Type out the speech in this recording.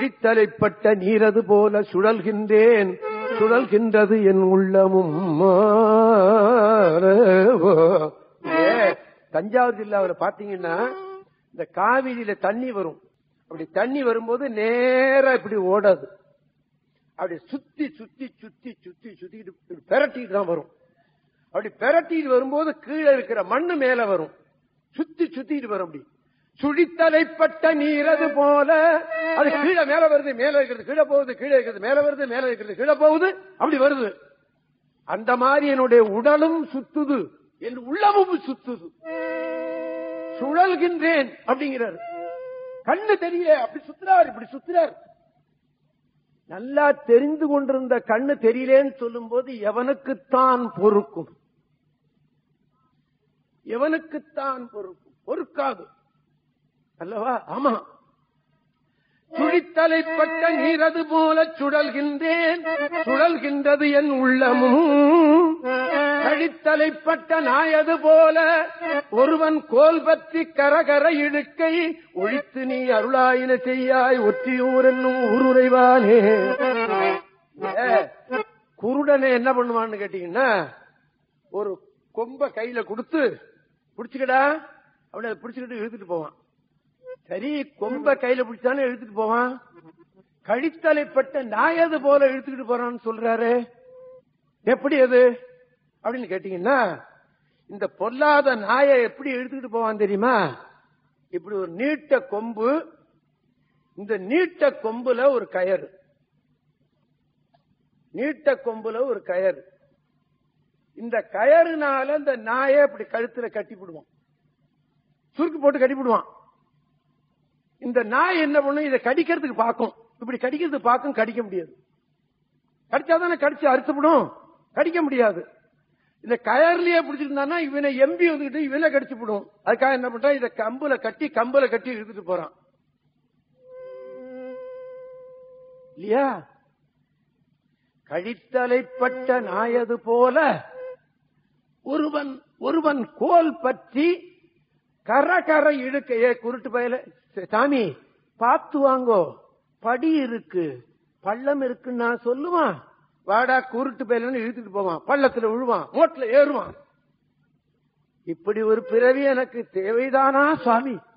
தலைப்பட்ட நீரது போல சுழல்கின்றேன் சுழல்கின்றது என் உள்ளமும் ஏ, தஞ்சாவூர் ஜில்லாவில் பாத்தீங்கன்னா இந்த காவிரியில தண்ணி வரும் அப்படி தண்ணி வரும்போது நேரா இப்படி ஓடாது அப்படி சுத்தி சுத்தி சுத்தி சுத்தி சுத்திட்டு இப்படி பெரட்டிட்டு தான் வரும் அப்படி பெரட்டிட்டு வரும்போது கீழே இருக்கிற மண்ணு மேல வரும் சுத்தி சுத்திட்டு வரும் அப்படி சுழித்தலைப்பட்ட நீரது போல அது கீழே மேல வருது மேல இருக்கிறது கீழே போகுது கீழே இருக்கிறது மேல வருது மேல இருக்கிறது கீழே போகுது அப்படி வருது அந்த மாதிரி என்னுடைய உடலும் சுத்துது என் உள்ளமும் சுத்துது சுழல்கின்றேன் அப்படிங்கிறார் கண்ணு தெரியல அப்படி சுத்துறார் இப்படி சுத்துறார் நல்லா தெரிந்து கொண்டிருந்த கண்ணு தெரியலேன்னு சொல்லும்போது எவனுக்குத்தான் பொறுக்கும் எவனுக்குத்தான் பொறுக்கும் பொறுக்காது அல்லவா ஆமா சுழித்தலைப்பட்ட நீரது போல சுழல்கின்றேன் சுழல்கின்றது என் உள்ளமும் கழித்தலைப்பட்ட நாயது போல ஒருவன் கோல் பற்றி கரகர இழுக்கை ஒழித்து நீ அருளாயின செய்யாய் ஒற்றியூர் என்னும் ஊருரைவானே ஏ, குருடனை என்ன பண்ணுவான்னு கேட்டீங்கன்னா ஒரு கொம்ப கையில கொடுத்து பிடிச்சுக்கடா அப்படி அதை பிடிச்சுக்கிட்டு இழுத்துட்டு போவான் சரி கொம்ப கையில பிடிச்சானே இழுத்துட்டு போவான் கழித்தலைப்பட்ட நாயது போல இழுத்துக்கிட்டு போறான்னு சொல்றாரு எப்படி அது அப்படின்னு கேட்டீங்கன்னா இந்த பொல்லாத நாயை எப்படி இழுத்துக்கிட்டு போவான் தெரியுமா இப்படி ஒரு நீட்ட கொம்பு இந்த நீட்ட கொம்புல ஒரு கயறு நீட்ட கொம்புல ஒரு கயறு இந்த கயறுனால இந்த நாயை இப்படி கழுத்துல கட்டி விடுவான் சுருக்கு போட்டு கட்டி விடுவான் இந்த நாய் என்ன பண்ணும் இதை கடிக்கிறதுக்கு பார்க்கும் இப்படி கடிக்கிறதுக்கு பார்க்கும் கடிக்க முடியாது கடிச்சாதானே கடிச்சு அறுத்துவிடும் கடிக்க முடியாது இந்த கயர்லயே பிடிச்சிருந்தானா இவனை எம்பி வந்துகிட்டு இவனை கடிச்சு விடும் அதுக்காக என்ன பண்றான் இதை கம்புல கட்டி கம்புல கட்டி இழுத்துட்டு போறான் இல்லையா கழித்தலைப்பட்ட நாயது போல ஒருவன் ஒருவன் கோல் பற்றி கர கர இழுக்கையே குருட்டு பயல சாமி பார்த்து வாங்கோ படி இருக்கு பள்ளம் இருக்குன்னு நான் சொல்லுவான் வாடா குருட்டு பயலன்னு இழுத்துட்டு போவான் பள்ளத்துல விழுவான் மோட்ல ஏறுவான் இப்படி ஒரு பிறவி எனக்கு தேவைதானா சுவாமி